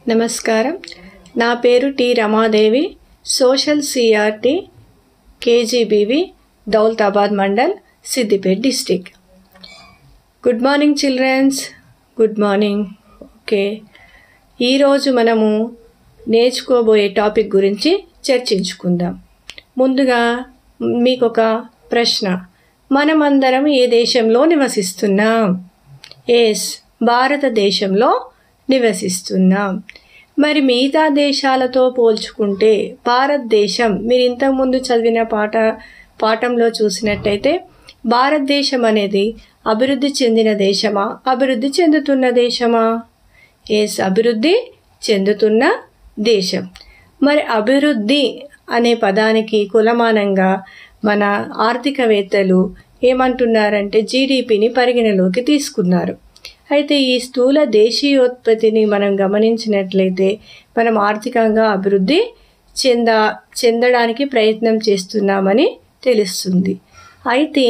నమస్కారం నా పేరు T Ramadevi social CRT KGBV Daulatabad mandal Siddipet district good morning childrens good morning okay ఈరోజు మనము నేర్చుకోబోయే టాపిక్ గురించి చర్చించుకుందాం ముందుగా మీకు ఒక ప్రశ్న మనమందరం ఏ దేశంలో నివసిస్తున్నాం ఎస్ భారతదేశంలో నివసిస్తున్నాం మరి మిగతా దేశాలతో పోల్చుకుంటే భారతదేశం మీరు ఇంతకుముందు చదివిన పాట పాఠంలో చూసినట్టయితే భారతదేశం అనేది అభివృద్ధి చెందిన దేశమా అభివృద్ధి చెందుతున్న దేశమా ఎస్ అభివృద్ధి చెందుతున్న దేశం మరి అభివృద్ధి అనే పదానికి కులమానంగా మన ఆర్థికవేత్తలు ఏమంటున్నారంటే జీడిపిని పరిగణలోకి తీసుకున్నారు అయితే ఈ స్థూల దేశీయోత్పత్తిని మనం గమనించినట్లయితే మనం ఆర్థికంగా అభివృద్ధి చెంద చెందడానికి ప్రయత్నం చేస్తున్నామని తెలుస్తుంది అయితే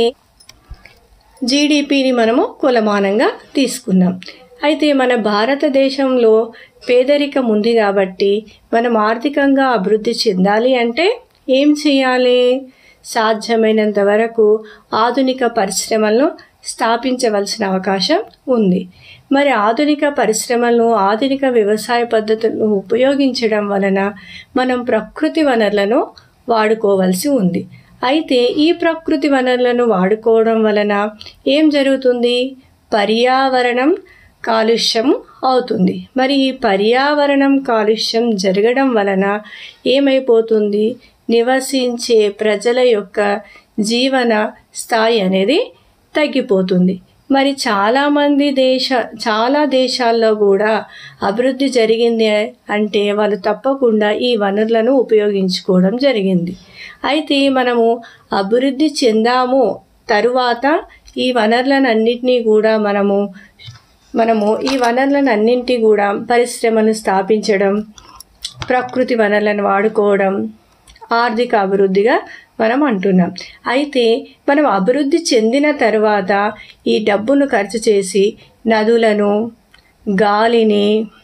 జీడిపిని మనము కులమానంగా తీసుకున్నాం అయితే మన భారతదేశంలో పేదరికం ఉంది కాబట్టి మనం ఆర్థికంగా అభివృద్ధి చెందాలి అంటే ఏం చేయాలి సాధ్యమైనంత వరకు ఆధునిక పరిశ్రమలను స్థాపించవలసిన అవకాశం ఉంది మరి ఆధునిక పరిశ్రమలను ఆధునిక వ్యవసాయ పద్ధతులను ఉపయోగించడం వలన మనం ప్రకృతి వనరులను వాడుకోవలసి ఉంది అయితే ఈ ప్రకృతి వనరులను వాడుకోవడం వలన ఏం జరుగుతుంది పర్యావరణం కాలుష్యం అవుతుంది మరి ఈ పర్యావరణం కాలుష్యం జరగడం వలన ఏమైపోతుంది నివసించే ప్రజల యొక్క జీవన స్థాయి అనేది తగ్గిపోతుంది మరి చాలామంది దేశ చాలా దేశాల్లో కూడా అభివృద్ధి జరిగింది అంటే వాళ్ళు తప్పకుండా ఈ వనరులను ఉపయోగించుకోవడం జరిగింది అయితే మనము అభివృద్ధి చెందాము తరువాత ఈ వనరులను అన్నింటినీ కూడా మనము మనము ఈ వనరులను అన్నింటి కూడా పరిశ్రమను స్థాపించడం ప్రకృతి వనరులను వాడుకోవడం ఆర్థిక అభివృద్ధిగా మనం అంటున్నాం అయితే మనం అభివృద్ధి చెందిన తర్వాత ఈ డబ్బును ఖర్చు చేసి నదులను గాలిని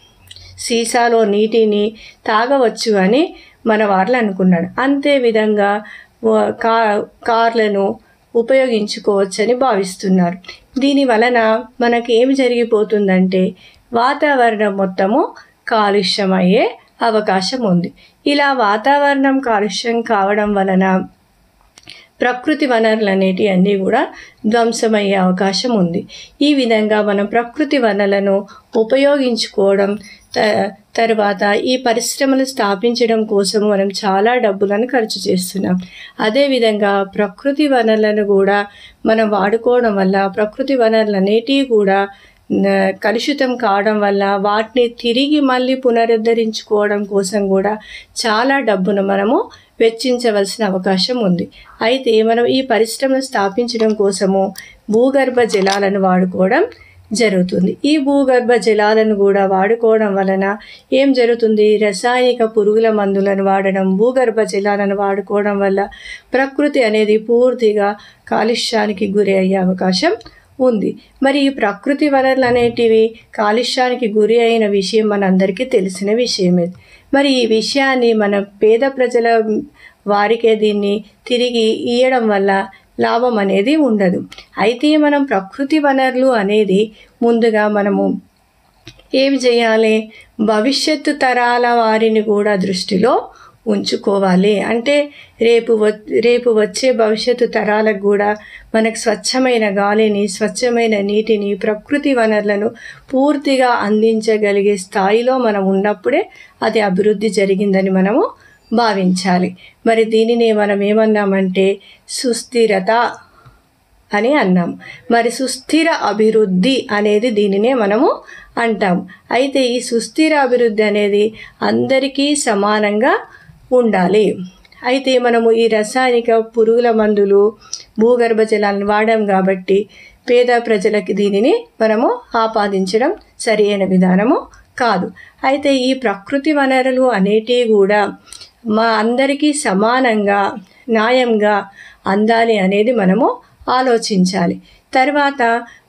సీసాలో నీటిని తాగవచ్చు అని మన వాళ్ళు అనుకున్నాడు అంతే విధంగా కా కార్లను ఉపయోగించుకోవచ్చని భావిస్తున్నారు దీని వలన మనకి ఏమి జరిగిపోతుందంటే వాతావరణం మొత్తము కాలుష్యమయ్యే అవకాశం ఉంది ఇలా వాతావరణం కాలుష్యం కావడం వలన ప్రకృతి వనరులు అనేటివి అన్నీ కూడా ధ్వంసమయ్యే అవకాశం ఉంది ఈ విధంగా మనం ప్రకృతి వనరులను ఉపయోగించుకోవడం త తర్వాత ఈ పరిశ్రమలు స్థాపించడం కోసం మనం చాలా డబ్బులను ఖర్చు చేస్తున్నాం అదేవిధంగా ప్రకృతి వనరులను కూడా మనం వాడుకోవడం వల్ల ప్రకృతి వనరులు అనేటివి కూడా కలుషితం కావడం వల్ల వాటిని తిరిగి మళ్ళీ పునరుద్ధరించుకోవడం కోసం కూడా చాలా డబ్బును మనము వెచ్చించవలసిన అవకాశం ఉంది అయితే మనం ఈ పరిశ్రమను స్థాపించడం కోసము భూగర్భ జలాలను వాడుకోవడం జరుగుతుంది ఈ భూగర్భ జలాలను కూడా వాడుకోవడం వలన ఏం జరుగుతుంది రసాయనిక పురుగుల మందులను వాడడం భూగర్భ జలాలను వాడుకోవడం వల్ల ప్రకృతి అనేది పూర్తిగా కాలుష్యానికి గురి అయ్యే అవకాశం ఉంది మరి ఈ ప్రకృతి వనరులు అనేటివి కాలుష్యానికి గురి అయిన విషయం మనందరికీ తెలిసిన విషయమే మరి ఈ విషయాన్ని మన పేద ప్రజల వారికే దీన్ని తిరిగి ఇయ్యడం వల్ల లాభం అనేది ఉండదు అయితే మనం ప్రకృతి వనరులు అనేది ముందుగా మనము ఏమి చేయాలి భవిష్యత్తు తరాల వారిని కూడా దృష్టిలో ఉంచుకోవాలి అంటే రేపు రేపు వచ్చే భవిష్యత్తు తరాలకు కూడా మనకు స్వచ్ఛమైన గాలిని స్వచ్ఛమైన నీటిని ప్రకృతి వనరులను పూర్తిగా అందించగలిగే స్థాయిలో మనం ఉన్నప్పుడే అది అభివృద్ధి జరిగిందని మనము భావించాలి మరి దీనిని మనం ఏమన్నామంటే సుస్థిరత అని అన్నాం మరి సుస్థిర అభివృద్ధి అనేది దీనినే మనము అంటాం అయితే ఈ సుస్థిర అభివృద్ధి అనేది అందరికీ సమానంగా ఉండాలి అయితే మనము ఈ రసాయనిక పురుగుల మందులు భూగర్భ జలాలను వాడాం కాబట్టి పేద ప్రజలకి దీనిని మనము ఆపాదించడం సరైన విధానము కాదు అయితే ఈ ప్రకృతి వనరులు అనేటివి కూడా మా అందరికీ సమానంగా న్యాయంగా అందాలి అనేది మనము ఆలోచించాలి తర్వాత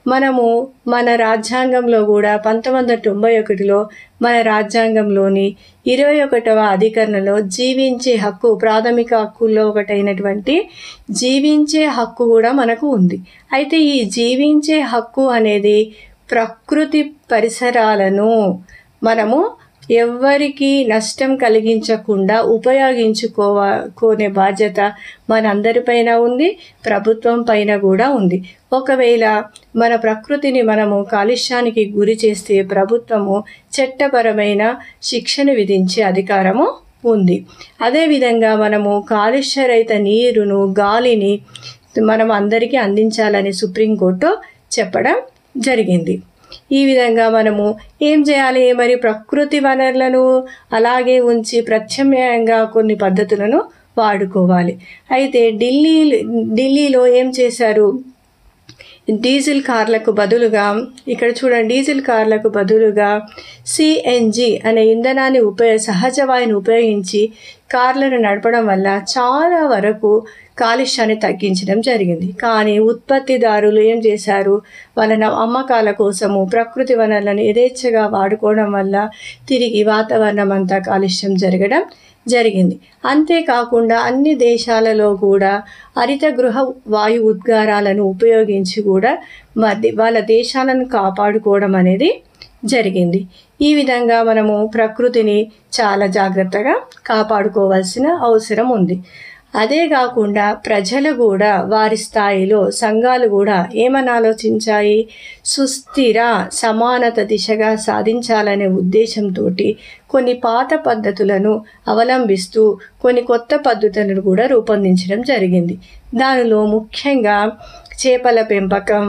మనము మన రాజ్యాంగంలో కూడా పంతొమ్మిది వందల తొంభై ఒకటిలో మన రాజ్యాంగంలోని ఇరవై ఒకటవ అధికరణలో జీవించే హక్కు ప్రాథమిక హక్కుల్లో ఒకటైనటువంటి జీవించే హక్కు కూడా మనకు ఉంది అయితే ఈ జీవించే హక్కు అనేది ప్రకృతి పరిసరాలను మనము ఎవ్వరికి నష్టం కలిగించకుండా ఉపయోగించుకోవనే బాధ్యత మనందరిపైన ఉంది ప్రభుత్వం పైన కూడా ఉంది ఒకవేళ మన ప్రకృతిని మనము కాలుష్యానికి గురి చేస్తే ప్రభుత్వము చట్టపరమైన శిక్షను విధించే అధికారము ఉంది అదేవిధంగా మనము కాలుష్యరహిత నీరును గాలిని మనం అందరికీ అందించాలని సుప్రీంకోర్టు చెప్పడం జరిగింది ఈ విధంగా మనము ఏం చేయాలి మరి ప్రకృతి వనరులను అలాగే ఉంచి ప్రత్యామ్నాయంగా కొన్ని పద్ధతులను వాడుకోవాలి అయితే ఢిల్లీ ఢిల్లీలో ఏం చేశారు డీజిల్ కార్లకు బదులుగా ఇక్కడ చూడండి డీజిల్ కార్లకు బదులుగా సిఎన్జి అనే ఇంధనాన్ని ఉపయోగ సహజ వాయుని ఉపయోగించి కార్లను నడపడం వల్ల చాలా వరకు కాలుష్యాన్ని తగ్గించడం జరిగింది కానీ ఉత్పత్తిదారులు ఏం చేశారు వాళ్ళ అమ్మకాల కోసము ప్రకృతి వనరులను యథేచ్ఛగా వాడుకోవడం వల్ల తిరిగి వాతావరణం అంతా కాలుష్యం జరగడం జరిగింది అంతేకాకుండా అన్ని దేశాలలో కూడా హరిత గృహ వాయు ఉద్గారాలను ఉపయోగించి కూడా మరి వాళ్ళ దేశాలను కాపాడుకోవడం అనేది జరిగింది ఈ విధంగా మనము ప్రకృతిని చాలా జాగ్రత్తగా కాపాడుకోవాల్సిన అవసరం ఉంది అదే కాకుండా ప్రజలు కూడా వారి స్థాయిలో సంఘాలు కూడా ఏమని ఆలోచించాయి సుస్థిర సమానత దిశగా సాధించాలనే ఉద్దేశంతో కొన్ని పాత పద్ధతులను అవలంబిస్తూ కొన్ని కొత్త పద్ధతులను కూడా రూపొందించడం జరిగింది దానిలో ముఖ్యంగా చేపల పెంపకం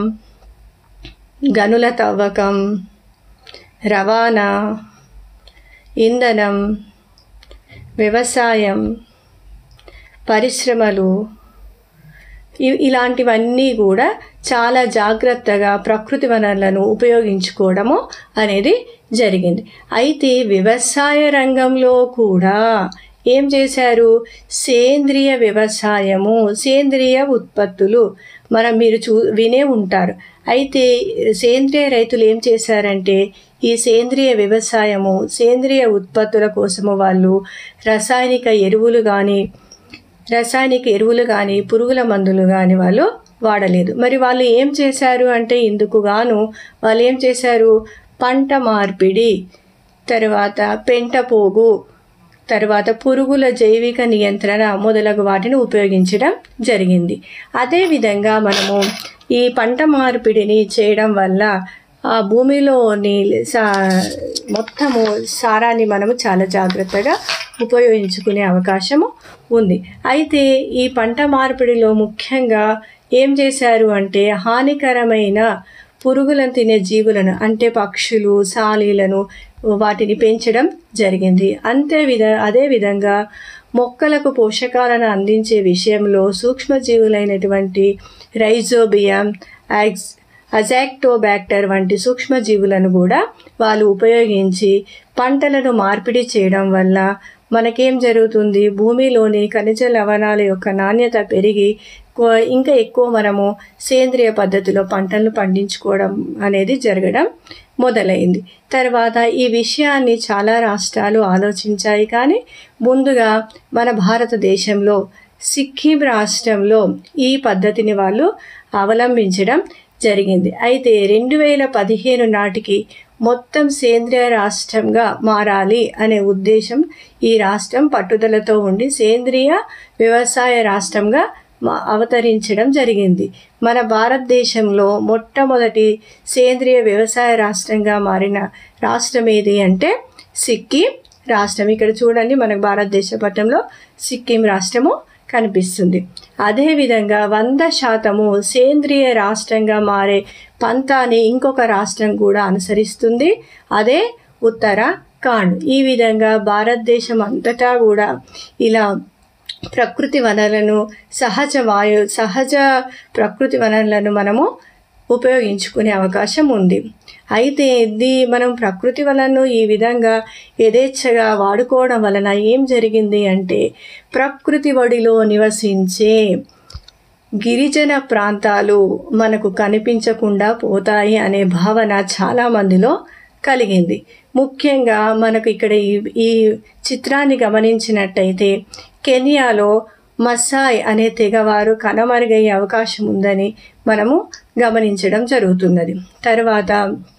గనుల తవ్వకం రవాణా ఇంధనం వ్యవసాయం పరిశ్రమలు ఇ- ఇలాంటివన్నీ కూడా చాలా జాగ్రత్తగా ప్రకృతి వనరులను ఉపయోగించుకోవడము అనేది జరిగింది అయితే వ్యవసాయ రంగంలో కూడా ఏం చేశారు సేంద్రియ వ్యవసాయము సేంద్రియ ఉత్పత్తులు మనం మీరు చూ వినే ఉంటారు అయితే సేంద్రియ రైతులు ఏం చేశారంటే ఈ సేంద్రియ వ్యవసాయము సేంద్రియ ఉత్పత్తుల కోసము వాళ్ళు రసాయనిక ఎరువులు కానీ రసాయనిక ఎరువులు కానీ పురుగుల మందులు కానీ వాళ్ళు వాడలేదు మరి వాళ్ళు ఏం చేశారు అంటే ఇందుకు గాను వాళ్ళు ఏం చేశారు పంట మార్పిడి తర్వాత పెంట పోగు తర్వాత పురుగుల జైవిక నియంత్రణ మొదలగు వాటిని ఉపయోగించడం జరిగింది అదేవిధంగా మనము ఈ పంట మార్పిడిని చేయడం వల్ల ఆ భూమిలోని సా మొత్తము సారాన్ని మనము చాలా జాగ్రత్తగా ఉపయోగించుకునే అవకాశము ఉంది అయితే ఈ పంట మార్పిడిలో ముఖ్యంగా ఏం చేశారు అంటే హానికరమైన పురుగులను తినే జీవులను అంటే పక్షులు సాలీలను వాటిని పెంచడం జరిగింది అంతే విధ అదేవిధంగా మొక్కలకు పోషకాలను అందించే విషయంలో సూక్ష్మజీవులైనటువంటి రైజోబియం యాక్స్ అజాక్టోబ్యాక్టర్ వంటి సూక్ష్మజీవులను కూడా వాళ్ళు ఉపయోగించి పంటలను మార్పిడి చేయడం వల్ల మనకేం జరుగుతుంది భూమిలోని ఖనిజ లవణాల యొక్క నాణ్యత పెరిగి కో- ఇంకా ఎక్కువ మనము సేంద్రియ పద్ధతిలో పంటలను పండించుకోవడం అనేది జరగడం మొదలైంది తర్వాత ఈ విషయాన్ని చాలా రాష్ట్రాలు ఆలోచించాయి కానీ ముందుగా మన భారతదేశంలో సిక్కిం రాష్ట్రంలో ఈ పద్ధతిని వాళ్ళు అవలంబించడం జరిగింది అయితే రెండు వేల పదిహేను నాటికి మొత్తం సేంద్రియ రాష్ట్రంగా మారాలి అనే ఉద్దేశం ఈ రాష్ట్రం పట్టుదలతో ఉండి సేంద్రియ వ్యవసాయ రాష్ట్రంగా మా- అవతరించడం జరిగింది మన భారతదేశంలో మొట్టమొదటి సేంద్రియ వ్యవసాయ రాష్ట్రంగా మారిన రాష్ట్రం ఏది అంటే సిక్కిం రాష్ట్రం ఇక్కడ చూడండి మనకు భారతదేశ పట్టణంలో సిక్కిం రాష్ట్రము కనిపిస్తుంది అదేవిధంగా వంద శాతము సేంద్రియ రాష్ట్రంగా మారే పంతాని ఇంకొక రాష్ట్రం కూడా అనుసరిస్తుంది అదే ఉత్తరాఖండ్ ఈ విధంగా భారతదేశం అంతటా కూడా ఇలా ప్రకృతి వనరులను సహజ వాయు సహజ ప్రకృతి వనరులను మనము ఉపయోగించుకునే అవకాశం ఉంది అయితే ఇది మనం ప్రకృతి వలన ఈ విధంగా యథేచ్ఛగా వాడుకోవడం వలన ఏం జరిగింది అంటే ప్రకృతి ఒడిలో నివసించే గిరిజన ప్రాంతాలు మనకు కనిపించకుండా పోతాయి అనే భావన చాలా మందిలో కలిగింది ముఖ్యంగా మనకు ఇక్కడ ఈ ఈ చిత్రాన్ని గమనించినట్టయితే కెనియాలో మస్సాయ్ అనే తెగవారు కనుమరుగయ్యే అవకాశం ఉందని మనము గమనించడం జరుగుతున్నది తర్వాత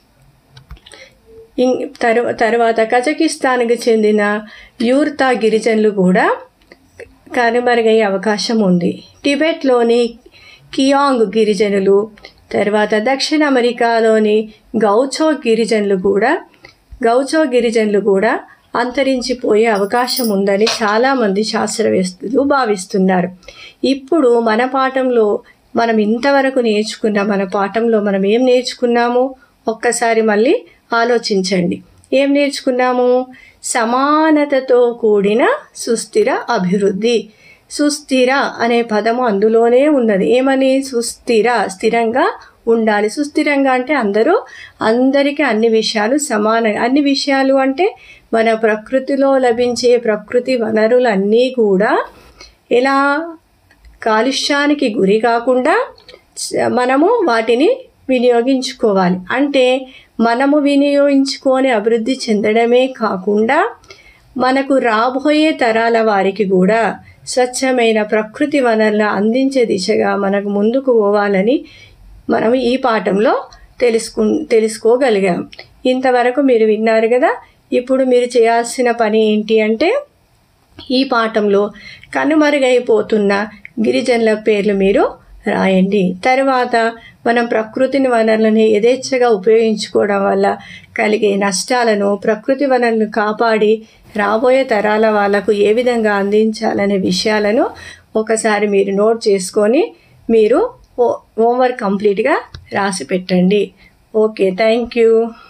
ఇం- తర్వా తర్వాత కజకిస్తాన్కి చెందిన యూర్తా గిరిజనులు కూడా కనుమరుగయ్యే అవకాశం ఉంది టిబెట్లోని కియాంగ్ గిరిజనులు తర్వాత దక్షిణ అమెరికాలోని గౌచో గిరిజనులు కూడా గౌచో గిరిజనులు కూడా అంతరించిపోయే అవకాశం ఉందని చాలామంది శాస్త్రవేత్తలు భావిస్తున్నారు ఇప్పుడు మన పాఠంలో మనం ఇంతవరకు నేర్చుకున్న మన పాఠంలో మనం ఏం నేర్చుకున్నాము ఒక్కసారి మళ్ళీ ఆలోచించండి ఏం నేర్చుకున్నాము సమానతతో కూడిన సుస్థిర అభివృద్ధి సుస్థిర అనే పదము అందులోనే ఉన్నది ఏమని సుస్థిర స్థిరంగా ఉండాలి సుస్థిరంగా అంటే అందరూ అందరికీ అన్ని విషయాలు సమాన అన్ని విషయాలు అంటే మన ప్రకృతిలో లభించే ప్రకృతి వనరులన్నీ కూడా ఎలా కాలుష్యానికి గురి కాకుండా స- మనము వాటిని వినియోగించుకోవాలి అంటే మనము వినియోగించుకొని అభివృద్ధి చెందడమే కాకుండా మనకు రాబోయే తరాల వారికి కూడా స్వచ్ఛమైన ప్రకృతి వనరులు అందించే దిశగా మనకు ముందుకు పోవాలని మనం ఈ పాఠంలో తెలుసుకు తెలుసుకోగలిగాం ఇంతవరకు మీరు విన్నారు కదా ఇప్పుడు మీరు చేయాల్సిన పని ఏంటి అంటే ఈ పాఠంలో కనుమరుగైపోతున్న గిరిజనుల పేర్లు మీరు రాయండి తర్వాత మనం ప్రకృతిని వనరులను యథేచ్ఛగా ఉపయోగించుకోవడం వల్ల కలిగే నష్టాలను ప్రకృతి వనరులను కాపాడి రాబోయే తరాల వాళ్ళకు ఏ విధంగా అందించాలనే విషయాలను ఒకసారి మీరు నోట్ చేసుకొని మీరు హోంవర్క్ కంప్లీట్గా రాసి పెట్టండి ఓకే థ్యాంక్ యూ